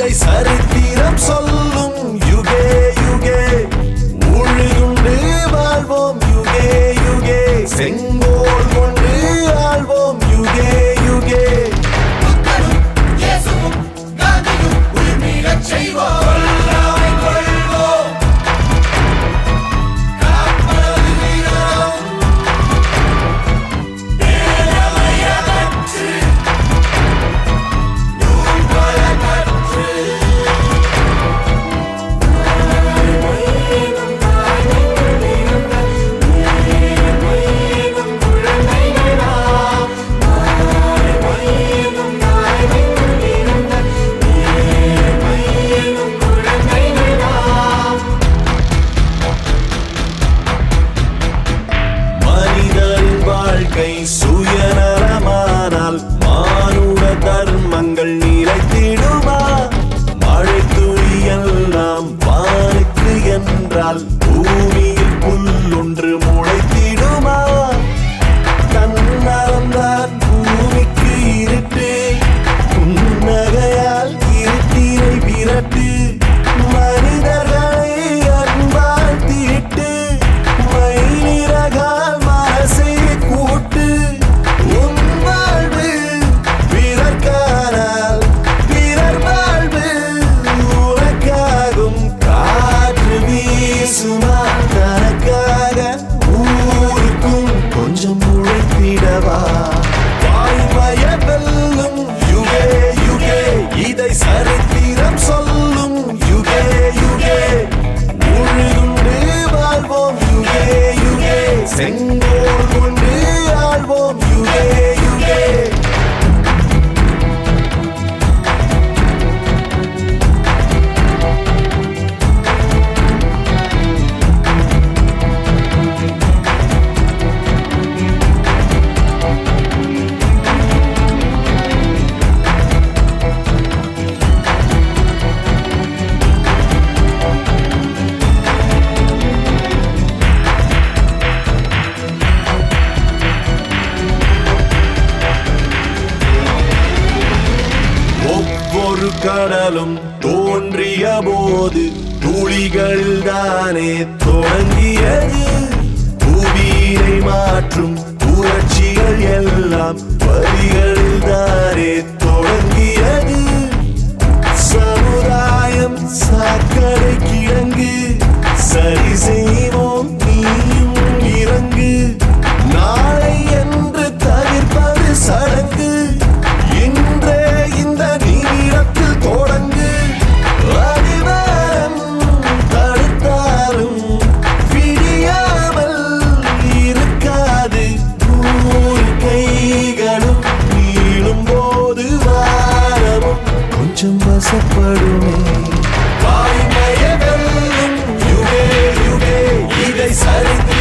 இதை சரித்திரம் சொல்லும் யுகே யுகே உழுகுண்டு வாழ்வோம் யுகே யுகே செங்கோல் கொண்டு ஆள்வோம் யுகே யுகே புத்தனும் இயேசுவும் காந்தியும் உயிர்மீளச் செய்வோம் கொல்லாமை கொள்வோம் காப்பது வீரம் பேரமை அகற்று நூல் பல கற்று மனிதரின் வாழ்க்கை சுயநலமானால் மானுட தர்மங்கள் நிலைத்திடுமா மழை துளியெல்லாம் வானுக்கு என்றால் பூமியில் புல்லொன்று முளைத்திடுமா தன்னலம்தான் பூமிக்கு இருட்டு புன்னகையால் இருட்டினை விரட்டு மனிதர்களை அன்பால் தீட்டு மயிலிறகால் மனசை கூட்டு உன் வாழ்வு பிறர்க்கானால் பிறர் வாழ்வு உனக்காகும் காற்று வீசுமா தனக்காக ஊருக்கும் கொஞ்சம் உழைத்திடவா வாய்மய வெல்லும் யுகே யுகே இதை சரித்திரம் சொல்லும் யுகே யுகே உழுதுண்டு வாழ்வோம் யுகே யுகே செங்கோல் கொண்டு ஆள்வோம் யுகே யுகே ஒவ்வொரு கடலும் தோன்றிய போது துளிகள் தானே தொடங்கியது புவியினை மாற்றும் புரட்சிகள் எல்லாம் வழிகளில் தானே தொடங்கியது சமுதாயம் சாக்கடை கிழங்கு சரி செய்வோம் நீயும் இறங்கு நாளை என்று தவிர்ப்பது சடங்கு இன்றே இந்த நீரத்தில் தொடங்கு அடிவாரம் தடுத்தாலும் விடியாமல் இருக்காது நூறு கைகளும் நீளும் போது வாரமும் கொஞ்சம் வசப்படுமே வாய்மைய வெல்லும் யுகே யுகே இதை சரித்திரம்